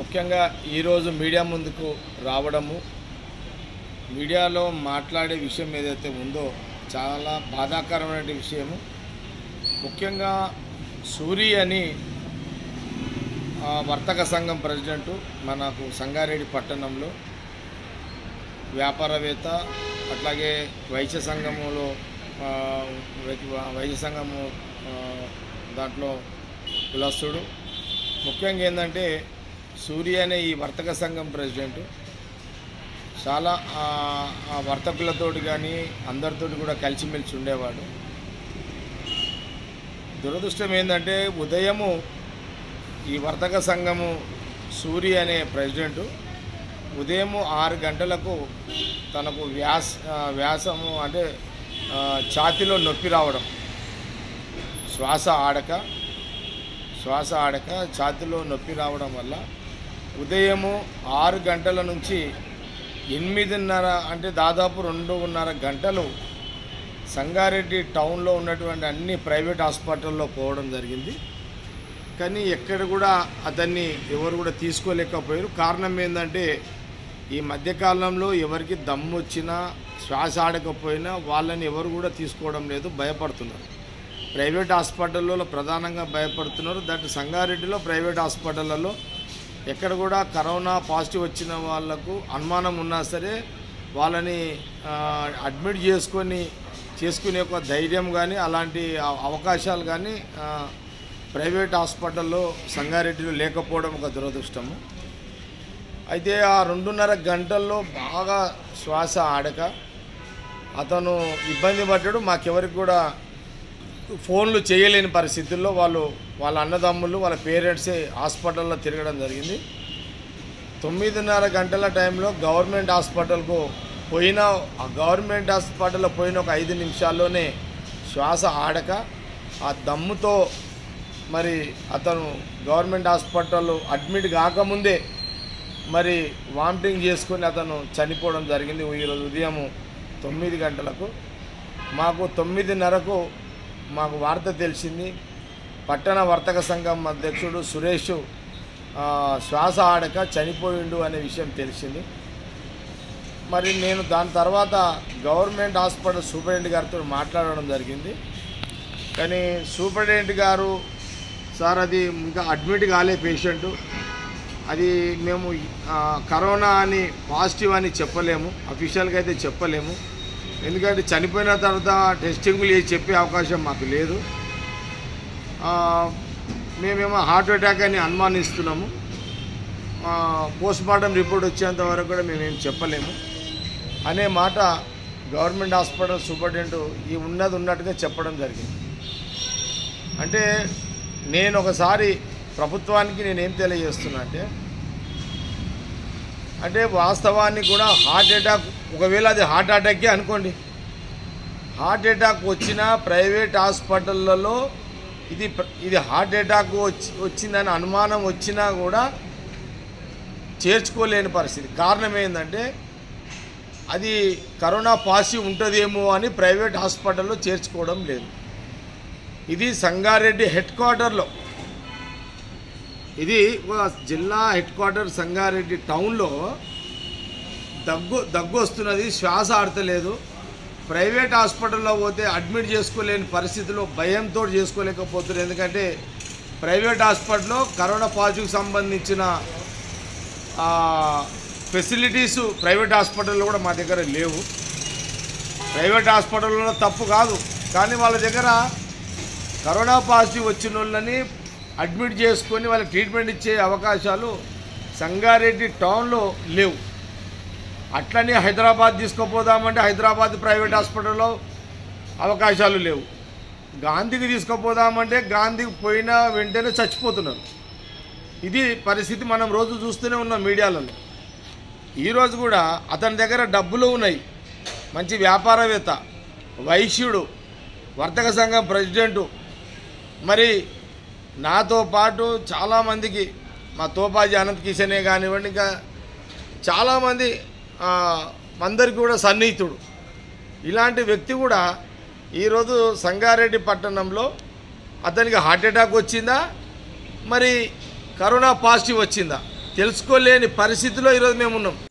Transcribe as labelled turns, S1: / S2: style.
S1: ముఖ్యంగా ఈరోజు మీడియా ముందుకు రావడము మీడియాలో మాట్లాడే విషయం ఏదైతే ఉందో చాలా బాధాకరమైన విషయము ముఖ్యంగా సూరి అని ఆ, వర్తక సంఘం ప్రెసిడెంటు మనకు సంగారెడ్డి పట్టణంలో వ్యాపారవేత్త అట్లాగే వైశ్య సంఘములో ఆ, వై- వైశ్య సంఘము ఆ, దాంట్లో కులస్తుడు ముఖ్యంగా ఏంటంటే సూర్య అనే ఈ వర్తక సంఘం ప్రెసిడెంట్ చాలా ఆ, ఆ వర్తకులతోటి కానీ అందరితోటి కూడా కలిసిమెలిసి ఉండేవాడు దురదృష్టం ఏంటంటే ఉదయము ఈ వర్తక సంఘము సూరి అనే ప్రెసిడెంటు ఉదయం ఆరు గంటలకు తనకు వ్యాస ఆ, వ్యాసము అంటే ఆ, ఛాతీలో నొప్పి రావడం శ్వాస ఆడక శ్వాస ఆడక ఛాతీలో నొప్పి రావడం వల్ల ఉదయము ఆరు గంటల నుంచి ఎనిమిదిన్నర అంటే దాదాపు రెండున్నర గంటలు సంగారెడ్డి టౌన్లో ఉన్నటువంటి అన్ని ప్రైవేట్ హాస్పిటల్లో పోవడం జరిగింది కానీ ఎక్కడ కూడా అతన్ని ఎవరు కూడా తీసుకోలేకపోయారు కారణం ఏంటంటే ఈ మధ్యకాలంలో ఎవరికి దమ్ము వచ్చినా శ్వాస ఆడకపోయినా వాళ్ళని ఎవరు కూడా తీసుకోవడం లేదు భయపడుతున్నారు ప్రైవేట్ హాస్పిటల్లో ప్రధానంగా భయపడుతున్నారు దట్ సంగారెడ్డిలో ప్రైవేట్ హాస్పిటళ్ళలో ఎక్కడ కూడా కరోనా పాజిటివ్ వచ్చిన వాళ్ళకు అనుమానం ఉన్నా సరే వాళ్ళని ఆ, అడ్మిట్ చేసుకొని చేసుకునే ఒక ధైర్యం కానీ అలాంటి అవ- అవకాశాలు కానీ ఆ, ప్రైవేట్ హాస్పిటల్లో సంగారెడ్డిలో లేకపోవడం ఒక దురదృష్టము అయితే ఆ రెండున్నర గంటల్లో బాగా శ్వాస ఆడక అతను ఇబ్బంది పడ్డాడు మాకెవరికి కూడా ఫోన్లు చేయలేని పరిస్థితుల్లో వాళ్ళు వాళ్ళ అన్నదమ్ములు వాళ్ళ పేరెంట్సే హాస్పిటల్లో తిరగడం జరిగింది తొమ్మిదిన్నర గంటల టైంలో గవర్నమెంట్ హాస్పిటల్కు పోయిన ఆ గవర్నమెంట్ హాస్పిటల్లో పోయిన ఒక ఐదు నిమిషాల్లోనే శ్వాస ఆడక ఆ దమ్ముతో మరి అతను గవర్నమెంట్ హాస్పిటల్లో అడ్మిట్ కాకముందే మరి వామిటింగ్ చేసుకొని అతను చనిపోవడం జరిగింది ఈరోజు ఉదయం తొమ్మిది గంటలకు మాకు తొమ్మిదిన్నరకు మాకు వార్త తెలిసింది పట్టణ వర్తక సంఘం అధ్యక్షుడు సురేష్ ఆ, శ్వాస ఆడక చనిపోయిండు అనే విషయం తెలిసింది మరి నేను దాని తర్వాత గవర్నమెంట్ హాస్పిటల్ సూపరింటెండెంట్ గారితో మాట్లాడడం జరిగింది కానీ సూపరింటెండెంట్ గారు సార్ అది ఇంకా అడ్మిట్ కాలే పేషెంట్ అది మేము ఆ, కరోనా అని పాజిటివ్ అని చెప్పలేము అఫీషియల్గా అయితే చెప్పలేము ఎందుకంటే చనిపోయిన తర్వాత టెస్టింగ్లు చేసి చెప్పే అవకాశం మాకు లేదు ఆ, మేమేమో హార్ట్ అటాక్ అని అనుమానిస్తున్నాము పోస్ట్ మార్టం రిపోర్ట్ వచ్చేంత వరకు కూడా మేమేం చెప్పలేము అనే మాట గవర్నమెంట్ హాస్పిటల్ సూపరింటెండెంట్ ఈ ఉన్నది ఉన్నట్టుగా చెప్పడం జరిగింది అంటే నేను ఒకసారి ప్రభుత్వానికి నేనేం తెలియజేస్తున్నా అంటే అంటే వాస్తవాన్ని కూడా హార్ట్ అటాక్ ఒకవేళ అది హార్ట్ అటాకే అనుకోండి హార్ట్ అటాక్ వచ్చిన ప్రైవేట్ హాస్పిటళ్ళలో ఇది ప్ర- ఇది హార్ట్ అటాక్ వచ్చి వచ్చిందని అనుమానం వచ్చినా కూడా చేర్చుకోలేని పరిస్థితి కారణం ఏంటంటే అది కరోనా పాజిటివ్ ఉంటుందేమో అని ప్రైవేట్ హాస్పిటల్లో చేర్చుకోవడం లేదు ఇది సంగారెడ్డి హెడ్ క్వార్టర్లో ఇది ఒక జిల్లా హెడ్ క్వార్టర్ సంగారెడ్డి టౌన్లో దగ్గు దగ్గు వస్తున్నది శ్వాస ఆడతలేదు ప్రైవేట్ హాస్పిటల్లో పోతే అడ్మిట్ చేసుకోలేని పరిస్థితిలో భయంతో చేసుకోలేకపోతున్నారు ఎందుకంటే ప్రైవేట్ హాస్పిటల్లో కరోనా పాజిటివ్కి సంబంధించిన ఆ, ఫెసిలిటీస్ ప్రైవేట్ హాస్పిటల్లో కూడా మా దగ్గర లేవు ప్రైవేట్ హాస్పిటల్లో తప్పు కాదు కానీ వాళ్ళ దగ్గర కరోనా పాజిటివ్ వచ్చిన వాళ్ళని అడ్మిట్ చేసుకొని వాళ్ళకి ట్రీట్మెంట్ ఇచ్చే అవకాశాలు సంగారెడ్డి టౌన్లో లేవు అట్లనే హైదరాబాద్ తీసుకుపోదామంటే హైదరాబాద్ ప్రైవేట్ హాస్పిటల్లో అవకాశాలు లేవు గాంధీకి తీసుకుపోదామంటే గాంధీకి పోయిన వెంటనే చచ్చిపోతున్నారు ఇది పరిస్థితి మనం రోజు చూస్తూనే ఉన్నాం మీడియాలలో ఈరోజు కూడా అతని దగ్గర డబ్బులు ఉన్నాయి మంచి వ్యాపారవేత్త వైశ్యుడు వర్తక సంఘం ప్రెసిడెంటు మరి నాతో పాటు చాలామందికి మా తోపాజీ అనంత్ కిషనే కానివ్వండి ఇంకా చాలామంది ఆ, అందరికీ కూడా సన్నిహితుడు ఇలాంటి వ్యక్తి కూడా ఈరోజు సంగారెడ్డి పట్టణంలో అతనికి హార్ట్ అటాక్ వచ్చిందా మరి కరోనా పాజిటివ్ వచ్చిందా తెలుసుకోలేని పరిస్థితిలో ఈరోజు మేము ఉన్నాం